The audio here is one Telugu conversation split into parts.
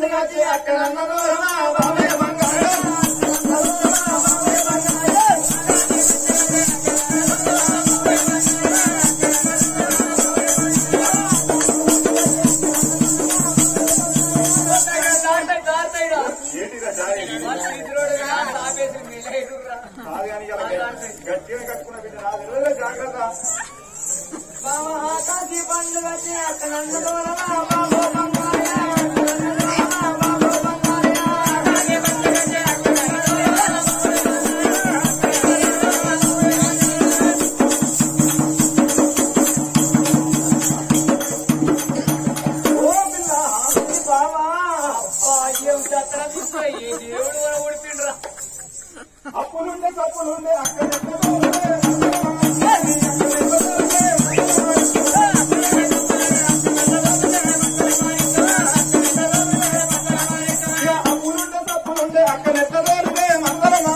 అక్కడ బాబే బంగారం ఏంటిదా జారి కాదు కానీ ఇలా గట్టిగా కట్టుకున్న బిడ్డ నాది రోజులు జాగ్రత్త ఓ పిల్ల బావా అప్పులుండే తప్పులుండే అక్కడ అప్పులుండే తప్పులుండే అక్కడ ఎత్తదోరుడే మందరమా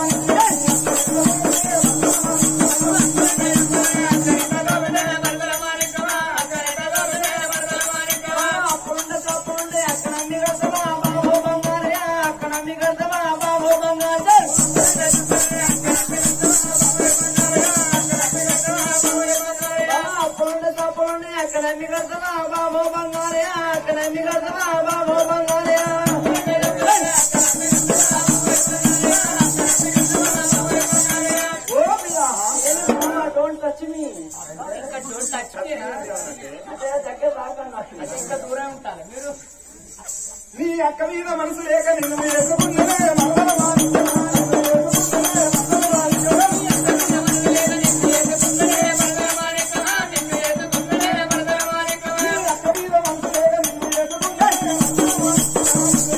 బాబో బంగారే అక్కడ బాబో బంగారే ఓ పిల్ల డోంట్ టచ్ మీ అంటే దగ్గర రాకుండా దూరం ఉంటారు మీరు నీ అక్క మీద మనసు లేక నిన్ను వేసుకున్నదే మందరమా అక్క మీద మనసు లేక నిన్ను వేసుకున్నదే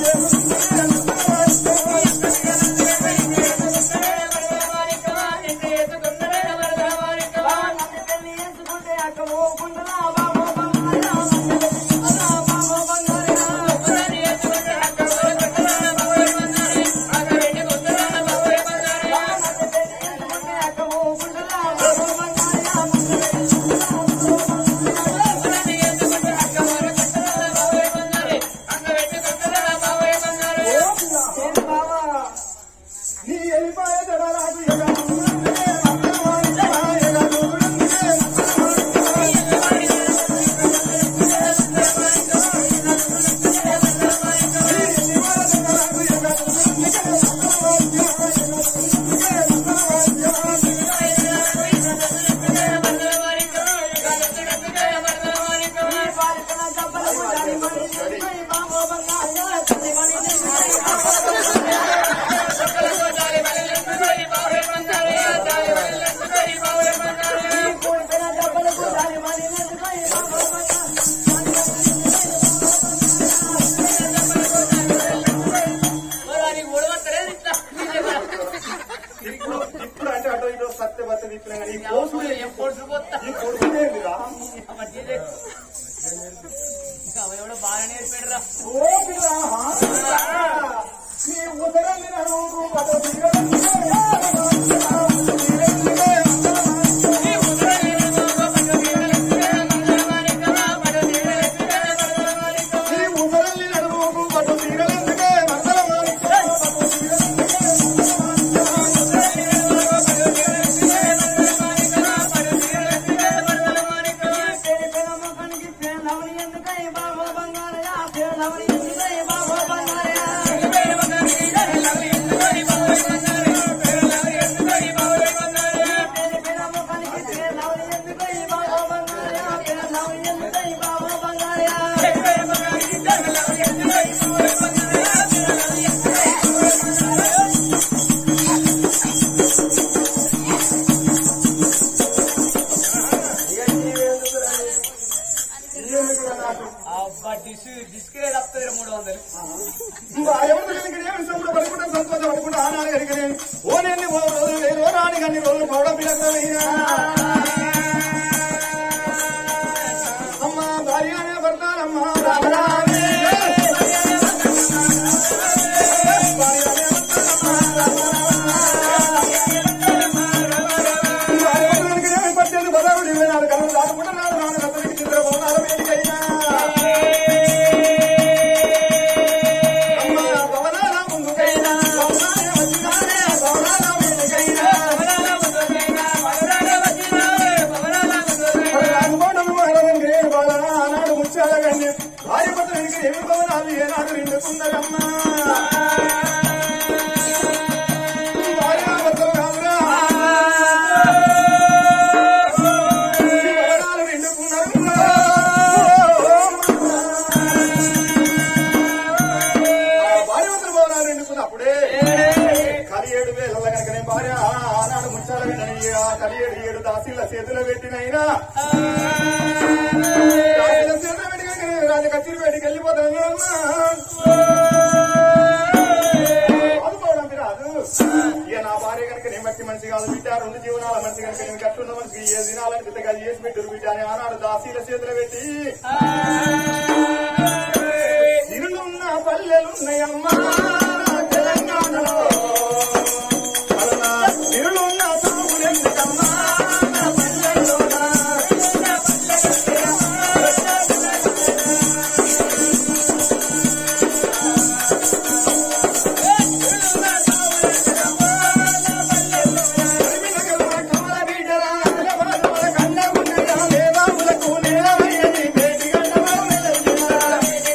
నీ ఎలిపాయ జడరాజు ఎగనుండే మందరమా ఎగనుండే ఇప్పుడు ఇప్పుడు అంటే అటో ఇటో సత్యవత తిప్పినా కానీ ఈ కోసుడే ఈ కోసుడేందిరా ఎవడో బాగా నేర్పాడురా ఓ పిల్ల నీ ఉదరాన్ని నడువు పదో నీ ఉదరాన్ని నడువు పదో తీగలందుకే మందరమా అబ్బా డిస్ డిస్క్రే తప్పుతుంది మూడు వందలు పడుకుంటా ఆనాడు అడిగిన ఓ నేను ఓ రోజులు లేదు ఓ నాని కానీ రోజులు పౌడం పిల్లలు అమ్మా భార్యనే భర్తానమ్మా రామరామే పద్దెనిమిది పదవుడు ఇరవై నాలుగు కళ్ళు దాటుకుంటా నాడు నాలుగు అతనికి చిత్ర భవనాలు వేడికైనా నిండుకున్నదమ్మా భార్యాభర్తలు కాదురా భవనాలు నిండుకున్నారు భార్యవంతుల భవనాలు నిండుకున్నప్పుడే కలి ఏడు వేల కనుకనే భార్య ఆనాడు ముచ్చాల వినని ఆ కలి ఏడు ఏడు దాసీల చేతులు పెట్టినైనా దాసీల చేతులు పెట్టి కనుకనే రాజ కత్తిరి పెట్టి వెళ్ళిపోతాను అనుకోవడం రాదు ఇక నా భార్య కనుక నేను బట్టి మనిషి కాదు బిడ్డ రెండు జీవనాల మనిషి కనుక నేను కట్టున్న మనిషికి ఏ దినాలని బిడ్డగా చేసి పెట్టారు బిడ్డ అని ఆనాడు దాసీల చేతులు పెట్టి ఇరులున్న పల్లెలున్నాయమ్మా తెలంగాణలో అలనా ఇరులున్న సాగులెందుకమ్మా నా పల్లెల్లోనా? కరిమినగల కమల బిడ్డరా, కమల కన్నగుండగా మేధావులకు నేలమయ్యది బేటిగడ్డవా వెలయ్యా.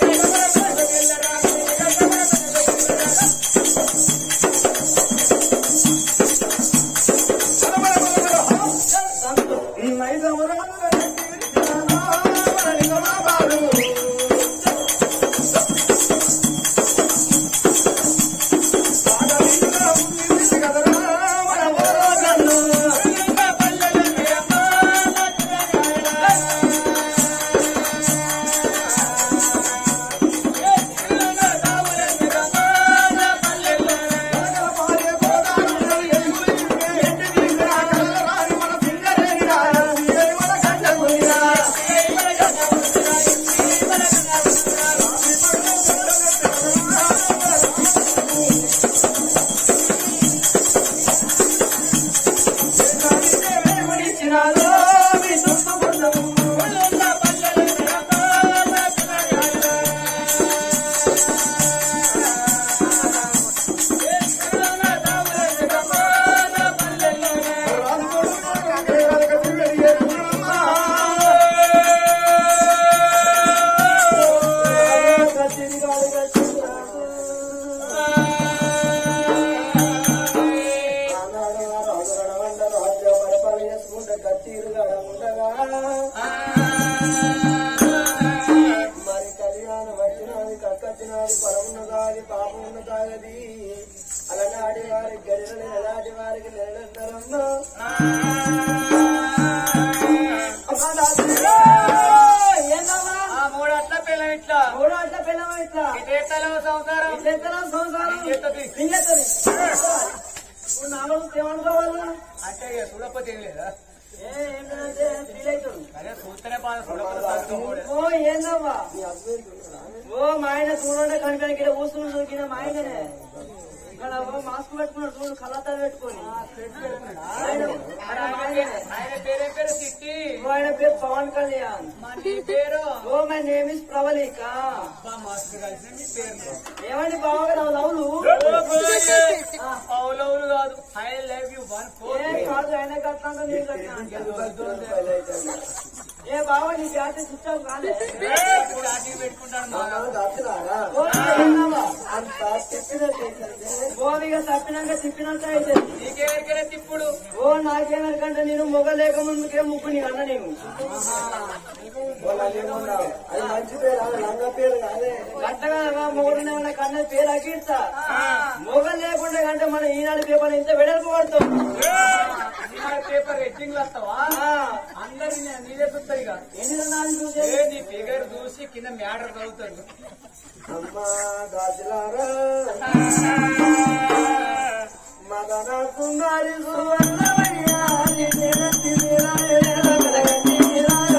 మరి కళ్యాణం వచ్చినది కక్కచ్చినది పరమున్నదాది పాపమున్నదాగది అలనాటి వారి గడిల నెలాటి వారికి నెలందరమ్మా ఏందమ్మా ఆ మూడు అట్ల పిల్ల ఇట్లా మూడో అట్లా పిల్లమా ఇట్లా ఇదేతలో సంసారం ఇట్లెత్తనం సంసారం చేత్తది. నిన్నెత్తని. ఇప్పుడు నాలుగు ఏమనుకోవాలా అంటే ఇక చూడకపోతే ఏం లేదా ఏ ఏంటంటే ఫీల్ అవుతాడు అదే చూస్తేనే బాధ చూడకపోతే తగ్గుకోకూడదు. ఓ ఏందమ్మా ఓ మా ఆయన చూడండి కనిపించడానికి ఇక్కడ కూర్చుని దొరికిన మా ఆయననే ఇక్కడ ఓ మాస్క్ పెట్టుకున్నాడు చూడు కళ్ళద్దాలు పెట్టుకొని ఆయన మరి ఆయన ఆయన పేరే పేరు సిట్టి ఓ ఆయన పేరు పవన్ కళ్యాణ్ మా నీ పేరు oh my name is Pravalika అబ్బా మస్తు కలిసిన మీ పేరు ఏమండి బావగా నా లవ్లు పౌలవులు కాదు I love you one four ఏ కాదు ఆయన కట్టినా నేను కట్టినా ఏ బావ నీ జాతి సుత్తం కాలే ఇప్పుడు అటు పెట్టుకుంటాను మా ఓ ఏందమ్మా? ఓ ఇక తప్పినాక తిప్పినంత అయితే నీకేరికనే తిప్పుడు ఓ నాకేమనుకంటే నేను మొగ లేక ముందుకే ముక్కు నీ అన్న నేను అది మంచి పేరు అది లంగ పేరు కాదే కట్టగా మొగడు ఉన్న కన్న పేరు అకీర్తా మొగ లేకుండా కంటే మన ఈనాడు పేపర్ ఇంత వెడల్పు పడతాం పేపర్ రెడ్డింగ్ వస్తావా అందరు నీదే చూస్తారు ఇక ఎన్ని నాలుగు చూసే ఏ నీ ఫిగర్ చూసి కింద మ్యాటర్ చదువుతారు అమ్మా గాజులారా మదన కుమారి సువర్ణమయ్యా నీ జగతి నిరాయ జగతి నిరాయ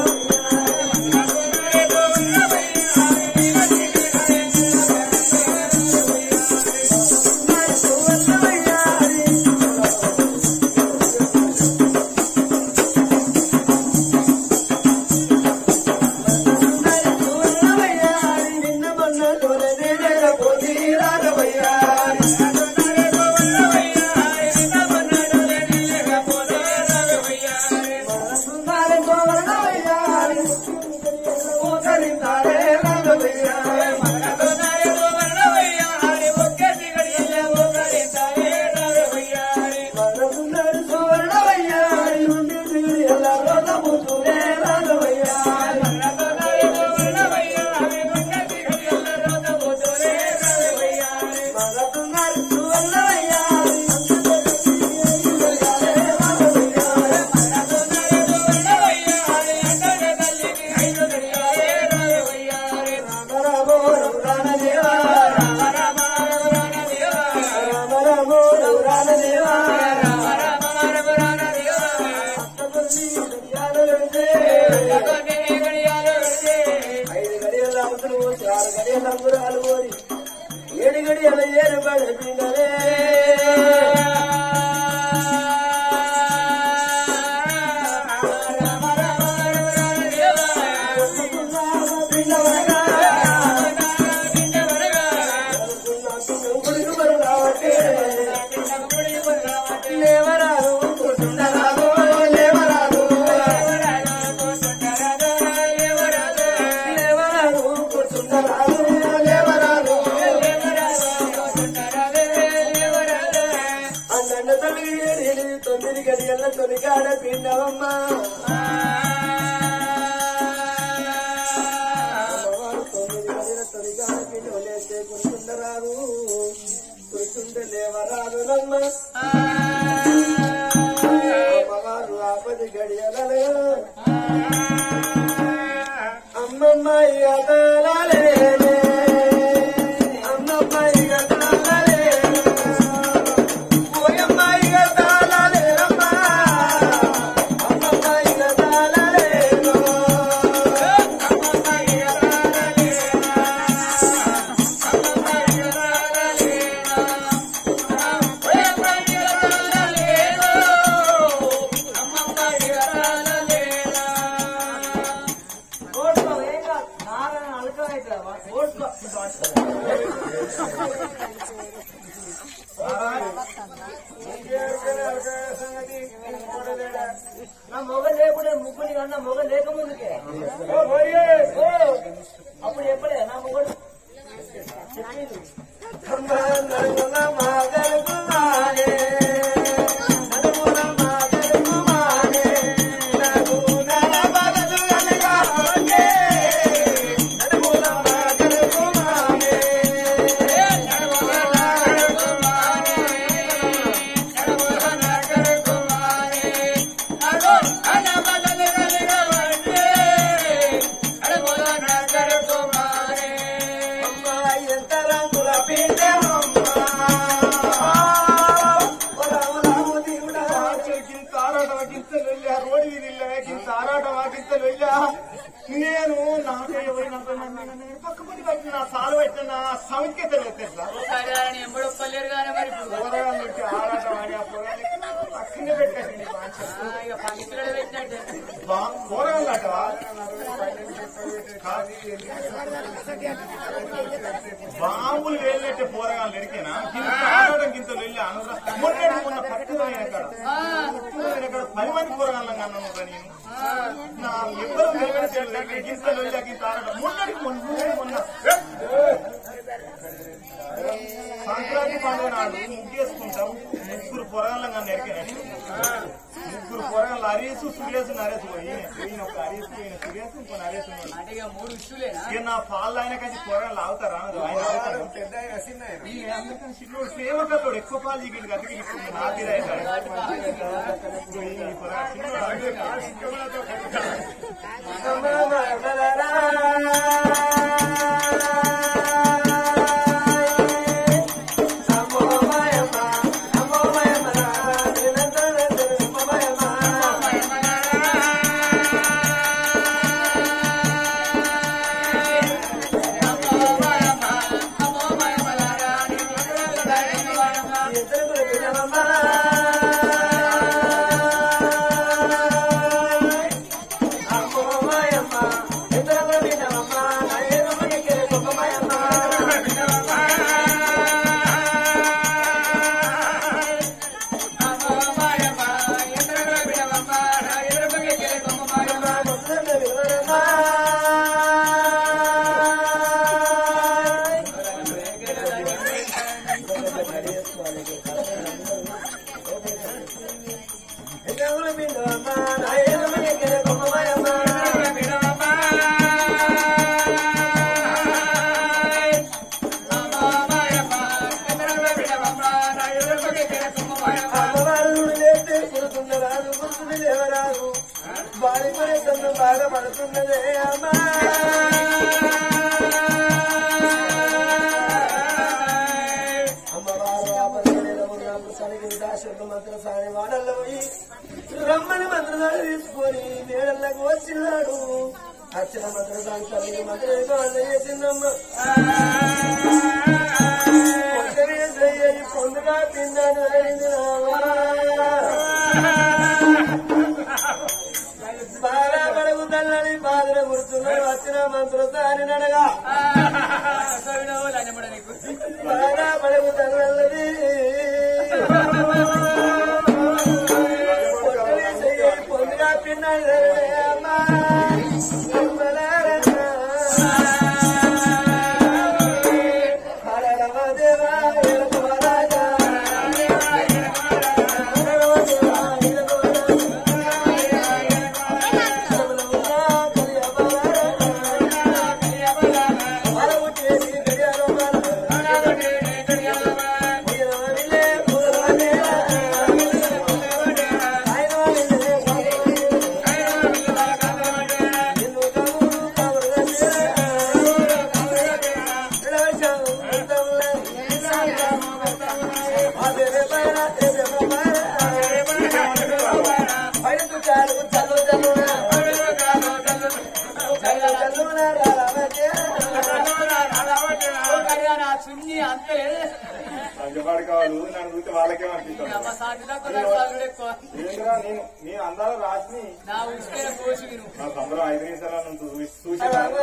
నిన్న మొన్న కొరదే పోతీ రాఘవయ్యా ఎడిగడి అలా ఏరుబడి పిండలే లేవరాదు కూర్చుండరాదు లేవరాదు లేవరాదు కూర్చుండరాదు లేవరాదు అన్న తొమ్మిది ఏడు తొమ్మిది గడియల్ల తొలిగాడ పిండవమ్మ అమ్మవారు తొమ్మిది గడియల తొలిగాడ పిండవలేస్తే కూర్చుండరాదు కూర్చుంటే లేవరాదు నమ్మ అమ్మవారు ఆపది గడియలలో అమ్మమ్మ ఇగతాలే అమ్మమ్మ ఇగతాలే ఓయమ్మ ఇగతాలే అమ్మ అమ్మమ్మ ఇగతాలే ఓడ్కో ఏం కాదు నారాయణ అలకమైతే ఓడ్కో నా మొగ లేకుండా ముగ్గుని కన్నా మొగ లేక ముందుకే ఓ, అప్పుడు ఎప్పుడే నా మొగడు చెప్పింది నడుమున మాదలకు మానే నడుమున మాదలకు మానే నడుమున మాదలకు అనగా ఓకే నడుమున మాదలకు మానే నడుమున మాదలకు మానే నడుమున మాదలకు మానే అగో అన మాదలకు అనగా ఓకే నడుమున మాదలకు మానే అమ్మ ఎంత రంగుల పిండే అమ్మ గింత ఆరాటం గింతలు వెళ్ళా రోడ్డు మీద గింత ఆరాటం గింతలు వెళ్ళా నేను నాకే పోయినంత మంది పక్క పడి పట్టి నా సాలు పెట్టిన నా సంకేతం ఎత్తేస్తా ఎంబడొప్పలేరు కానీ మరి ఇప్పుడు. పోరగాళ్ళు వచ్చి ఆరాటం ఆడి ఆ పోరగాళ్ళకి పక్కనే పెట్టేసింది ఆ, ఇక పంచులు పెట్టినట్టే పోరగాళ్ళు అట బాంబులు వెళ్ళినట్టే పోరగాళ్ళు ఎరికేనా గింత ఆరాటం గింత వెళ్ళి అనురా మొన్న మొన్న పక్కన ఎక్కడ పది మంది పోరగాళ్ళం కన్నాను నేను నా ఎవరు నిలబెట్టలేదు గింత వెళ్ళి గింత ఆరాటం మొన్నటి మొన్న మొన్న సంక్రాంతి పండుగ నాడు ముగ్గేసుకుంటాం ముగ్గురు పొరగాళ్ళం కానీ ఎరికేనండి ముగ్గురు పొరగాళ్ళు హరీసు సురేష్ నరేష్ పోయి ఈయన ఒక హరీసు ఈయన సురేష్ ఇంకో నరేష్ ఉన్నాడు అంటే ఇక మూడు ఇష్యూలేనా ఇక నా పాలు ఆయన కలిసి పొరగాళ్ళు ఆగుతారా ఆయన ఆగుతాడు. ఈ అందుకని చిన్నోడు సేవకల్లోడు ఎక్కువ పాలు దిగిండు కట్టి నా తీర బాగా పడుతున్నదే అమ్మా అమ్మవారు ఆపదలో ఉన్నప్పుడు సరిగిన దాశకు మంత్రసాని వాడల్లో పోయి రమ్మని మంత్రసాని తీసుకొని నేడల్లకు వచ్చినాడు వచ్చిన మంత్రసాని తల్లికి మంత్రం చేసిందమ్మ మంత్రులు తాని నడగా చదివినావు లంచమడ నీకు బాగా పడగు తగలది పొందిగా పిన్నాడు అమ్మా దేవా రాజా నా చున్ని అంత లంచపాడు కావాలి నన్ను చూస్తే వాళ్ళకే అనిపిస్తాను నమ్మ సాటిలో కొద్దిగా ఎక్కువ ఏంద్రా నేను నేను అందాలు రాసి నా ఉచిత కోసి విను నా సంబరం ఐదు నిమిషాల నుంచి చూసి చూసి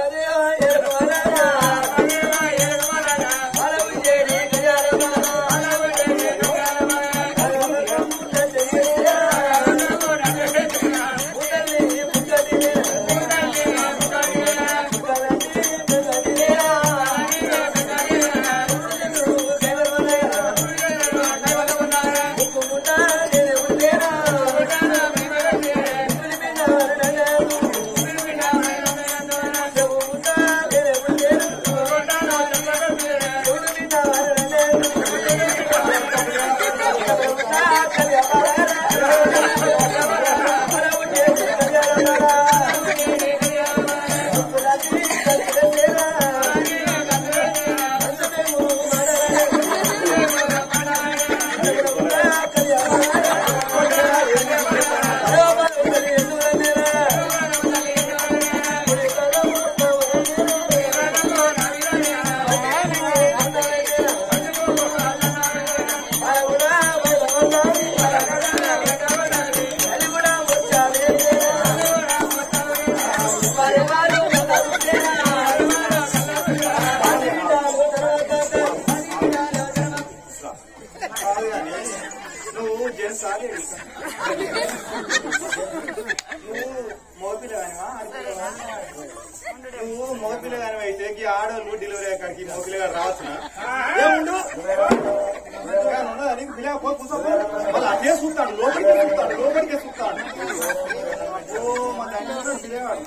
కాదు కానీ నువ్వు జెంట్స్ ఆడి నువ్వు మోపిల కానివా నువ్వు మోపిల కానివి అయితే ఈ ఆడోళ్ళు డెలివరీ అక్కడికి మోపిల గారు రావచ్చునా ఏముండు మళ్ళీ అదే చూస్తాడు లోపలికే చూస్తాడు లోపలికే చూస్తాడు ఓ మన దగ్గర పిల్లగాడు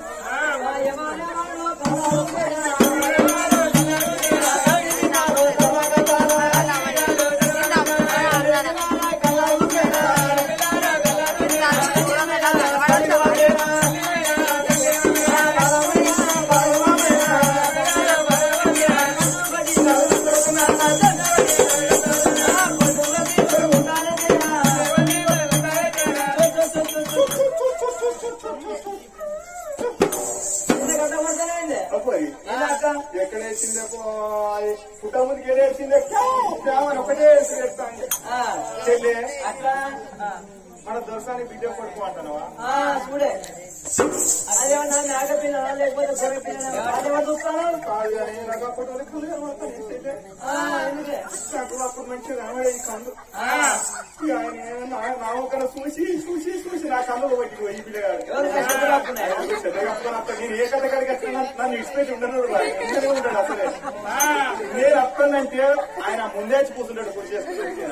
అబ్బాయి ఎక్కడ వేసిందే పుట్ట ముందుకి ఏడు వేసిందే కేవలం ఒకటే వేసి వేస్తాండి చెల్లె అట్లా మన దొరసానికి బిడ్డ పడుకో అంటావా ఆ, చూడే అదేమన్నా మేక పిల్లలా లేకపోతే గొర్రె పిల్లలా అదేమన్నా చూస్తాను కాదు కానీ నాకు అప్పటి వరకు పులి కనబడతాను ఈ చెల్లె ఆ, ఎందుకే నాకు అప్పుడు మంచిగా కనబడేది కళ్ళు ఇక ఆయన ఏమన్నా నా ఒకరు చూసి చూసి చూసి నా కళ్ళు పట్టి పోయి ఈ పిల్లగాడు ఎవరు కష్టపడుతున్నాయి చెడ్డగప్పుకున్నప్పుడు నేను ఏ కథ కడిగి వచ్చినా నన్ను ఇడిచిపెట్టి ఉండను రా. ఇంటనే ఉంటాడు అసలే నేను అప్పనంటే ఆయన ముందే కూర్చుంటాడు కుర్చీ చేసుకుంటే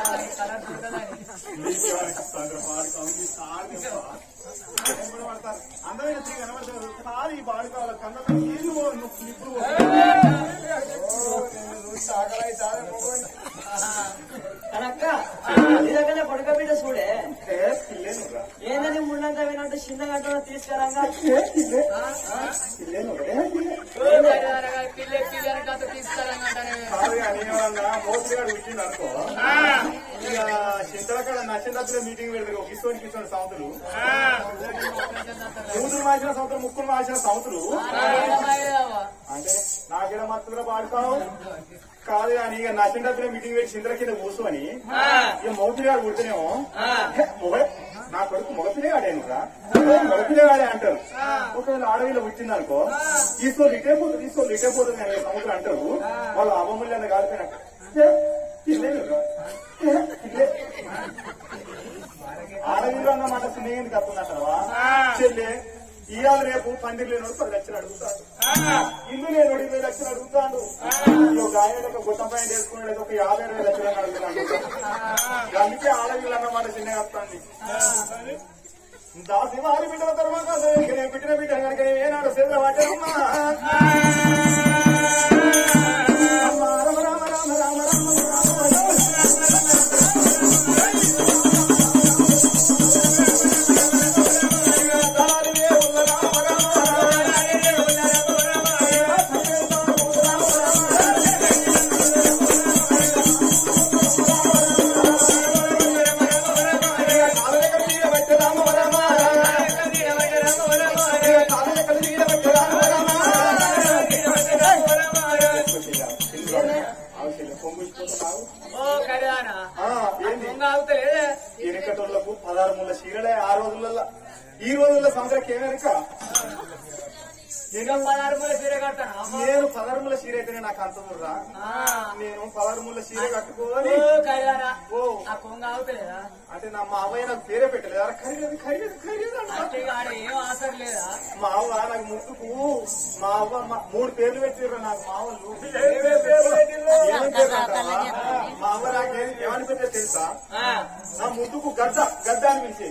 అందమైన స్త్రీ కనబడతారు కాదు ఈ బాడు కావాలి కన్న నీళ్ళు ఇప్పుడు కనక్క నీ దగ్గర పడక బిడ్డ చూడే పిల్లేనురా ఏందని ముండంత వినట్టు చిన్న గంట తీసుకురంగా పిల్లేను పిల్ల పిల్ల కథ తీసుకురాలంటే కాదు కానీ ఏమన్నా మోసగాడు వచ్చింది అనుకో ఇక చింతలకాడ నచ్చిన మీటింగ్ పెడతారు ఒక కిసోని కిసోని సంవత్సరం కూతురు మార్చిన సంవత్సరం ముక్కులు మార్చిన సంవత్సరం అంటే నాకేదో మత్తులో పాడుతావు కాదు కానీ ఇక నచ్చిన మీటింగ్ పెట్టి చింతల కింద కూర్చొని ఇక మౌతులు గారు కుడితేనేమో మొబైల్ నా కొడుకు మొగపిలేగాడేనురా మొగపిలేగాడే అంటారు ఒకవేళ అడవిలో పుట్టిందనుకో తీసుకోవాలి ఇటే పోతుంది తీసుకోవాలి ఇటే పోతుంది అనే సముద్రం అంటారు వాళ్ళు అమ్మమ్మల్ని కాలిపోయినట్టు అడవిలో అన్నమాట స్నేహితుడికి వస్తుందంటావా చెల్లె ఇవాళ రేపు పందిరి లేనోడు పది లక్షలు అడుగుతాడు ఇల్లు లేనోడు ఇరవై లక్షలు అడుగుతాడు ఒక ఆయన ఒక గుట్ట పైన వేసుకున్నాడు ఒక యాభై ఇరవై లక్షలు అడుగుతాడు అందుకే ఆడవిలు అన్నమాట చిన్నగా వస్తుంది దాసి వారి బిడ్డల తర్వాత నేను బిడ్డ బిడ్డ కనుక ఏనాడు సిద్ధ పట్టమ్మా రామ రామ రామ రామ రామ రామ ఓ కడానా ఏంది దొంగ ఆగుతలేదే ఎనకటోళ్లకు పదహారు మూల చీరలే ఆ రోజులలో ఈ రోజుల్లో సంవత్సరానికి ఏమెనక ఇంకా పదహారు మూల చీర కడతాను అమ్మ. నేను పదహారు మూల చీర అయితేనే నాకు అంత ఊర్రా ఆ. నేను పదహారు మూల చీర కట్టుకోని ఓ కడానా ఓ ఆ కొంగ ఆగుతలేదా అంటే నా మా అవ్వయ్య నాకు పేరే పెట్టలేదు అరే ఖరీదు ఖరీదు ఖరీదు అంట అంటే ఇక ఆడ ఏం ఆసర లేదా మా అవ్వ నాకు ముట్టుకు మా అవ్వ మా- మూడు పేర్లు పెట్టిర్రు నాకు మా వాళ్ళు ఏమని పేర్లు అంటావా? మా అవ్వ నాకు ఏ- ఏమని పెట్టారు తెలుసా ఆ. నా ముద్దుకు గద్ద గద్ద అని పిలిచి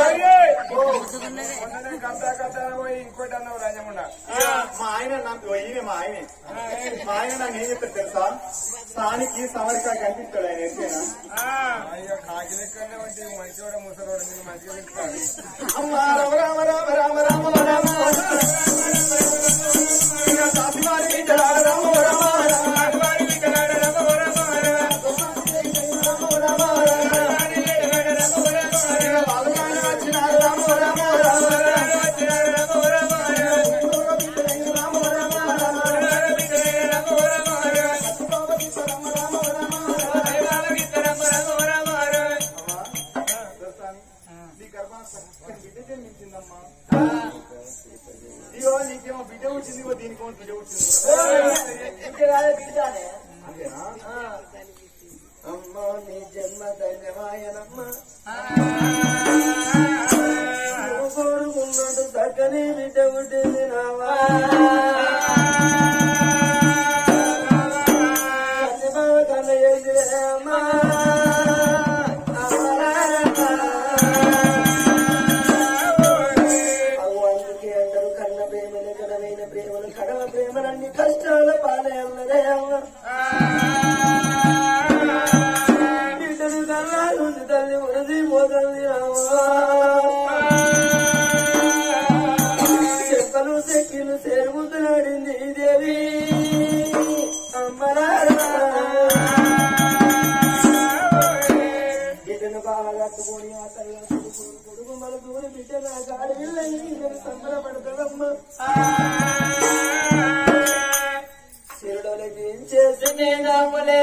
మా ఆయన నాకు ఈయన మా ఆయనే మా ఆయన నాకు ఏం చెప్తారు తెలుసా స్థానికి సమరిక కనిపిస్తాడు ఆయన ఎరికేనా అమ్మ రామ రామ రామ రామ రామ రామ ఇక దాసివారి బిడ్డలార రామ రామ రామ ఇక బాలుగానే వచ్చినారు రామ రామ రామ నీ గర్భాన బిడ్డ జన్మించిందమ్మా ఇగో నీకేమో బిడ్డ వచ్చింది ఇగో దీనికేమో బిడ్డ వచ్చింది ఇంకా కాదు బిడ్డానే అంతేనా అమ్మా నీ జన్మ ధన్యమాయనమ్మ కోరుకున్నట్టు చక్కని బిడ్డ పుట్టింది నావా కన్నెబావ కన్న చేసిరే అమ్మా అవు అందుకే అందరూ కన్న ప్రేమలు కడమైన ప్రేమలు కడవ ప్రేమలన్నీ కష్టాల పాలే ఉన్నదే అమ్మ బిడ్డను కన్నాలుంది తల్లి ఉరది పోతుంది చెప్పలు చెక్కిలు చేరుముతున్నాడింది దేవి అమ్మలారా బిడ్డను బాగా కట్టుకొని ఆ తల్లి కొడుకు కొడుకు మన దూరి బిడ్డ నా గాడి నేను సంబరపడతాడమ్మా శిరుడోలకి ఏం చేసి నేనమ్మలే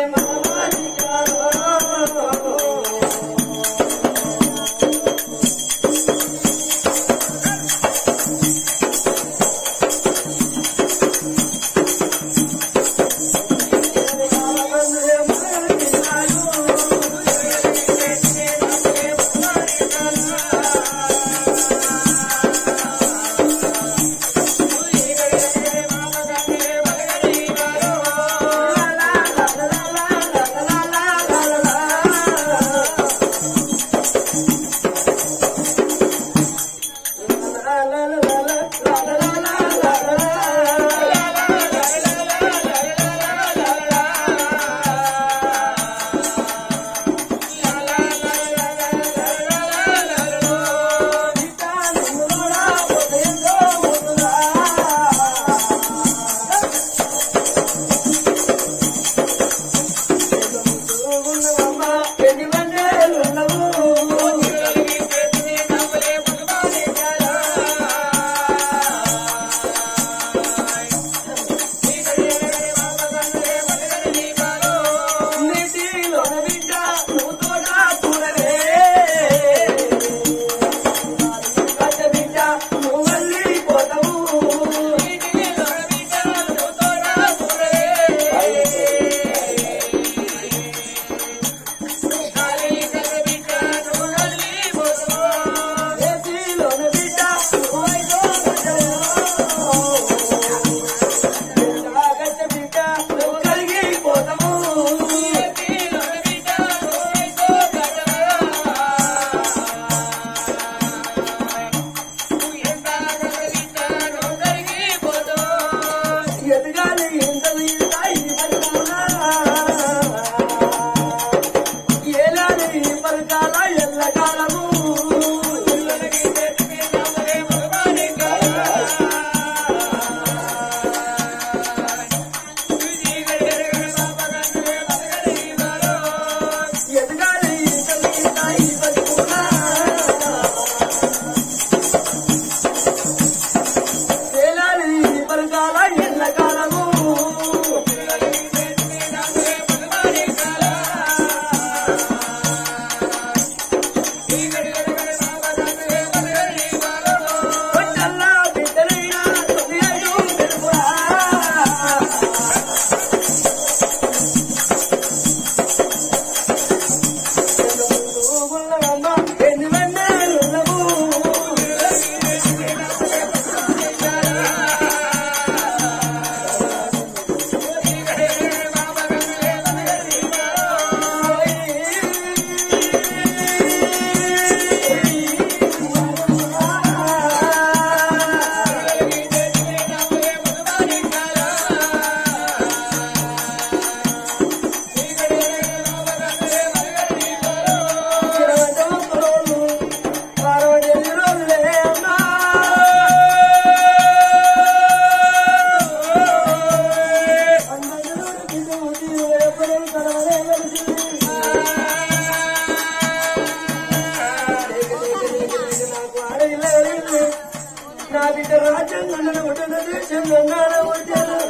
దేశం గంగాన వచ్చారు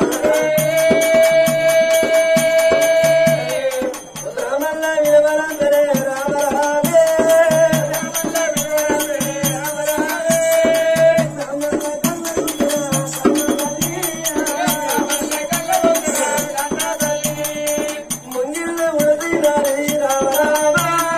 రామల్ల వినవలందరే రామ రామే ముంగిళ్ళ ఉడినారి రామ రామ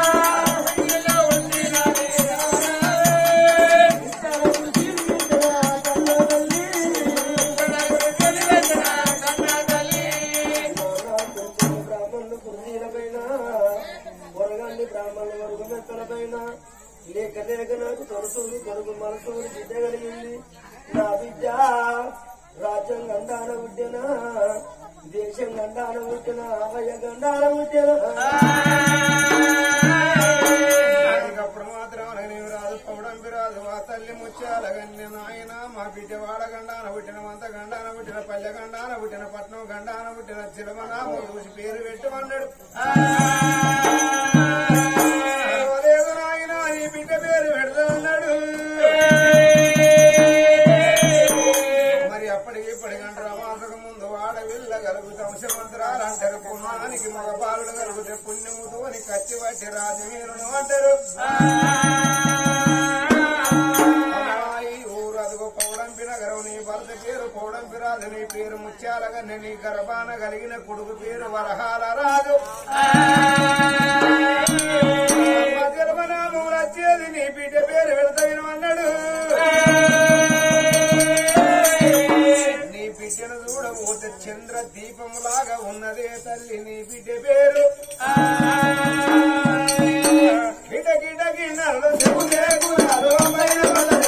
బ్రాహ్మణులు కుర్చీల పైన పొరగండి బ్రాహ్మణులు వరకు మెత్తల పైన లేక లేక నాకు తొలసూరు కొడుకు మనసూరు బిడ్డ కలిగింది నా బిడ్డ రాజ్యం గండాన పుట్టిన దేశం గండాన పుట్టిన అవయ గండాన పుట్టిన అప్పుడు మాత్రం నీవు రాదు పౌడంపి రాదు మా తల్లి ముత్యాల గన్య నాయన మా బిడ్డ వాడ గండాన పుట్టిన మంత గండాన పుట్టిన పల్లె గండాన పుట్టిన పట్నం గండాన పుట్టిన చిలమనామం చూసి పేరు పెట్టమన్నాడు లేదు నాయన నీ బిడ్డ పేరు పెడతామన్నాడు మరి అప్పటికి ఇప్పటి గంట మాసకు ముందు వాడ వెళ్ళగలుగు వంశమంత్రాలు అంటారు పుణ్యానికి మగ పాలుడు కలుగుతే పుణ్యముతో అని కత్తి పట్టి రాజవీరును అంటారు అమ్మాయి ఊరు అదుగో పౌడంపి నగరం నీ భర్త పేరు పౌడంపి రాజు నీ పేరు ముత్యాలగన్నె నీ గర్భాన కలిగిన కొడుకు పేరు వరహాల రాజు జన్మనామం వచ్చేది నీ బిడ్డ పేరు వెళతాను అన్నాడు నీ బిడ్డను చూడబోతే చంద్ర దీపములాగా ఉన్నదే తల్లి నీ బిడ్డ పేరు కిట కిట కిన్నలు చెబుతే గుణాలు పైన పద